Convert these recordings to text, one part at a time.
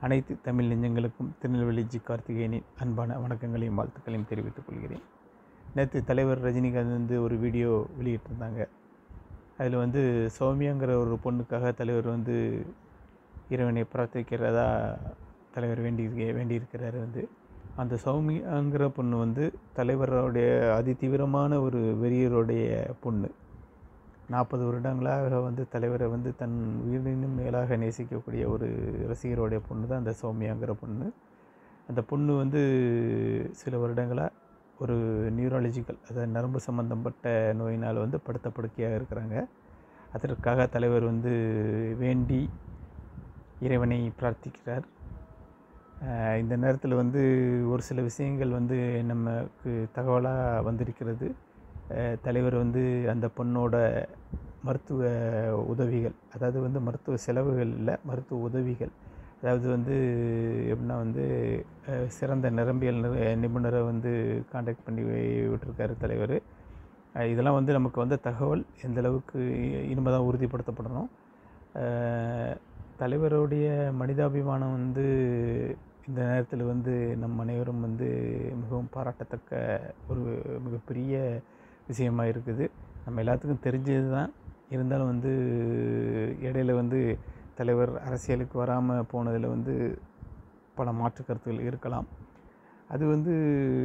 அனைத்து தமிழ் நெஞ்சங்களுக்கும் திருநெல்வேலி ஜி கார்த்திகேயனின் அன்பான வணக்கங்களையும் வாழ்த்துக்களையும் தெரிவித்துக் கொள்கிறேன் நேற்று தலைவர் ரஜினிகாந்த் வந்து ஒரு வீடியோ வெளியிட்டிருந்தாங்க அதில் வந்து சௌமியாங்கிற ஒரு பொண்ணுக்காக தலைவர் வந்து இறைவனை பிரார்த்திக்கிறதா தலைவர் வேண்டி வேண்டியிருக்கிறாரு வந்து அந்த சௌமியாங்கிற பொண்ணு வந்து தலைவருடைய அதிதீவிரமான ஒரு வெறியருடைய பொண்ணு நாற்பது வருடங்களாக வந்து தலைவரை வந்து தன் உயிரினும் மேலாக நேசிக்கக்கூடிய ஒரு ரசிகருடைய பொண்ணு தான் அந்த சௌமியாங்கிற பொண்ணு அந்த பொண்ணு வந்து சில வருடங்களாக ஒரு நியூராலஜிக்கல் அதாவது நரம்பு சம்பந்தப்பட்ட நோயினால் வந்து படுத்த படுக்கையாக இருக்கிறாங்க அதற்காக தலைவர் வந்து வேண்டி இறைவனை பிரார்த்திக்கிறார் அஹ் இந்த நேரத்தில் வந்து ஒரு சில விஷயங்கள் வந்து நமக்கு தகவலாக வந்திருக்கிறது அஹ் தலைவர் வந்து அந்த பொண்ணோட மருத்துவ உதவிகள் அதாவது வந்து மருத்துவ செலவுகள் இல்லை மருத்துவ உதவிகள் அதாவது வந்து எப்படின்னா வந்து அஹ் சிறந்த நரம்பியல் நிறு- நிபுணரை வந்து காண்டாக்ட் பண்ணி விட்டுருக்காரு தலைவர் அஹ் இதெல்லாம் வந்து நமக்கு வந்த தகவல் எந்த அளவுக்கு இனிமே தான் உறுதிப்படுத்தப்படணும் அஹ் தலைவருடைய மனிதாபிமானம் வந்து இந்த நேரத்தில் வந்து நம் அனைவரும் வந்து மிகவும் பாராட்டத்தக்க ஒரு மிகப்பெரிய விஷயமா இருக்குது நம்ம எல்லாத்துக்கும் தெரிஞ்சது தான் இருந்தாலும் வந்து இடையில வந்து தலைவர் அரசியலுக்கு வராமல் போனதில் வந்து பல மாற்று கருத்துகள் இருக்கலாம் அது வந்து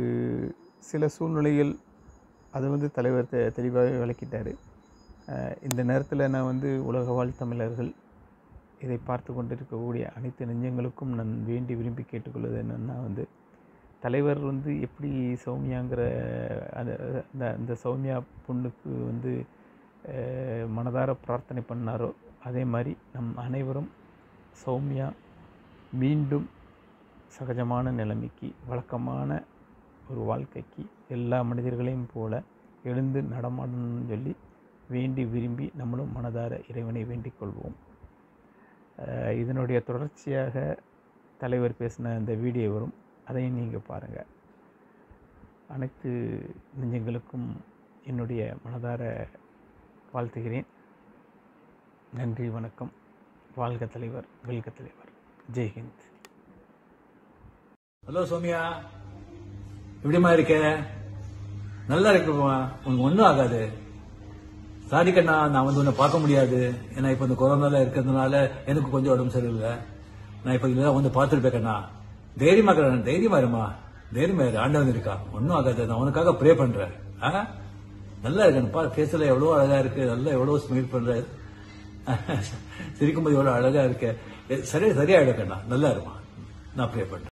சில சூழ்நிலைகள் அது வந்து தலைவர் தெ தெளிவாகவே விளக்கிட்டார் அஹ் இந்த நேரத்தில் நான் வந்து உலக வாழ் தமிழர்கள் இதை பார்த்து கொண்டிருக்கக்கூடிய அனைத்து நெஞ்சங்களுக்கும் நான் வேண்டி விரும்பி கேட்டுக்கொள்வது என்னென்னா வந்து தலைவர் வந்து எப்படி சௌமியாங்கிற அந்த அந்த அந்த சௌமியா பொண்ணுக்கு வந்து அஹ், மனதார பிரார்த்தனை பண்ணாரோ அதே மாதிரி நம் அனைவரும் சௌமியா மீண்டும் சகஜமான நிலைமைக்கு வழக்கமான ஒரு வாழ்க்கைக்கு எல்லா மனிதர்களையும் போல எழுந்து நடமாடணும்னு சொல்லி வேண்டி விரும்பி நம்மளும் மனதார இறைவனை வேண்டிக் கொள்வோம் அஹ் இதனுடைய தொடர்ச்சியாக தலைவர் பேசின அந்த வீடியோ வரும் அதையும் நீங்கள் பாருங்கள் அனைத்து நெஞ்சங்களுக்கும் என்னுடைய மனதார வாழ்த்துகிறேன் நன்றி வணக்கம் வாழ்க தலைவர் வெல்க தலைவர் ஜெய்ஹிந்த் ஹலோ சோமியா எப்படிமா இருக்க நல்லா இருக்குமா உனக்கு ஒன்றும் ஆகாது சாரி கண்ணா நான் வந்து உன்னை பார்க்க முடியாது ஏன்னா இப்போ இந்த கொரோனால இருக்கிறதுனால எனக்கு கொஞ்சம் உடம்பு சரியில்லை நான் இப்போ இதெல்லாம் வந்து பார்த்துருப்பேன் கண்ணா தைரியமா இருக்கிறேன் தைரியமா இருமா தைரியமா இரு ஆண்டவன் இருக்கா ஒன்றும் ஆகாது நான் உனக்காக ப்ரே பண்றேன் ஆ நல்லா இருக்கேன் பா ஃபேஸில் எவ்வளோ அழகா இருக்கு நல்லா எவ்வளோ ஸ்மைல் பண்ற சிரிக்கும்போது எவ்வளோ அழகா இருக்கு சரி சரியாயிடும் கண்ணா நல்லா இருமா நான் ப்ரே பண்றேன்